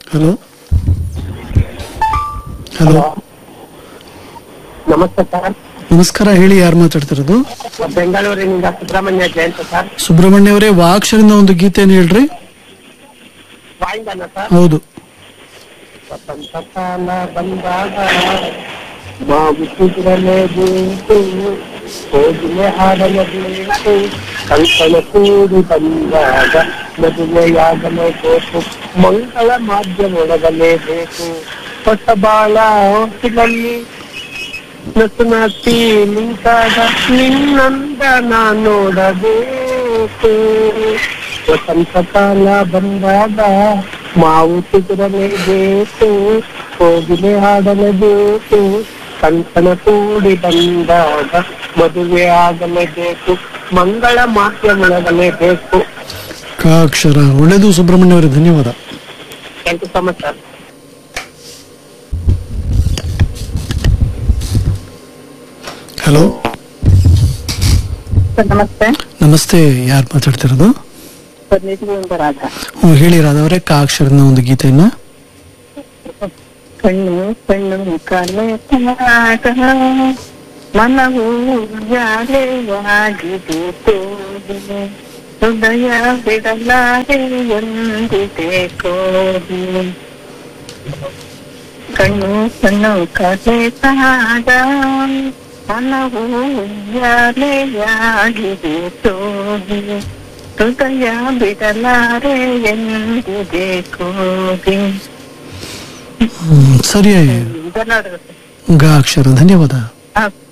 hello hello ನಮಸ್ತೆ sir ನಮಸ್ಕಾರ ಹೇಳಿ ಯಾರು ಮಾತಾಡ್ತಿರೋದು ಬೆಂಗಳೂರಿನಿಂದ ಸುಬ್ರಹ್ಮಣ್ಯ ಜಯಂತ ಸರ್ ಸುಬ್ರಹ್ಮಣ್ಯ ಅವರೇ ವಾಕ್ಷರಿಂದ ಒಂದು ಗೀತೆಯನ್ನು ಹೇಳ್ರಿ ವಾಯಿಂದನ ಸರ್ ಹೌದು ವಸಂತ ಕಾಲ ಬಂದಾಗ ಮಾವು ಕುದುರಲೇಬೇಕು ಕೋಗಿಲೆ ಹಾಡಲೇಬೇಕು ಕಂಕಣ ಕೂಡಿ ಬಂದಾಗ ಮದುವೆಯಾಗಲೇಬೇಕು ಮಂಗಳ ಮಾಧ್ಯಮೊಳಗಲೇಬೇಕು ಹೊಸ ಬಾಳ ಹೊತ್ತಿನಲ್ಲಿ ನಸು ನಾಟಿ ನಿಂತಾಗ ನಿನ್ನಂದ ನಾ ನೋಡಬೇಕು ವಸಂತ ಕಾಲ ಬಂದಾಗ ಮಾವು ಚಿಗುರಲೇಬೇಕು ಕೋಗಿಲೆ ಹಾಡಲೇಬೇಕು ಕಂಕಣ ಕೂಡಿ ಬಂದಾಗ ಮದುವೆ ಆಗಲೇಬೇಕು ಮಂಗಳ ಮಾಧ್ಯಮೊಳಗಲೇಬೇಕು ಕ ಅಕ್ಷರ ಒಳ್ಳೇದು ಸುಬ್ರಹ್ಮಣ್ಯ ಅವರೇ ಧನ್ಯವಾದ thank you so much sir hello sir ನಮಸ್ತೆ ನಮಸ್ತೆ ಯಾರು ಮಾತಾಡ್ತಿರೋದು ಸರ್ ನಿಜದಿಂದ ರಾಧ ಹ್ಞೂ ಹೇಳಿ ರಾಧವರೇ ಕ ಅಕ್ಷರದ ಒಂದು ಗೀತೆಯನ್ನ ಕಣ್ಣು ಕಣ್ಣು ಕಲೆ ತಾಗ ಮನವು ಜಾಲೆಯಾಗಿದೆ ತೋಗಿ ಹೃದಯ ಬಿಡಲಾರೆ ಎಂದಿದೆ ಕೋಗಿ ಕಣ್ಣು ಕಣ್ಣು ಕಲೆ ತಾಗ ಮನವು ಜಾಲೆಯಾಗಿದೆ ತೋಗಿ ಹೃದಯ ಬಿಡಲಾರೆ ಎಂದಿದೆ ಕೋಗಿ ಹ್ಮ್, ಸರಿ ಧನ್ಯವಾದಗಳು ಗ ಅಕ್ಷರ ಧನ್ಯವಾದ ಸರ್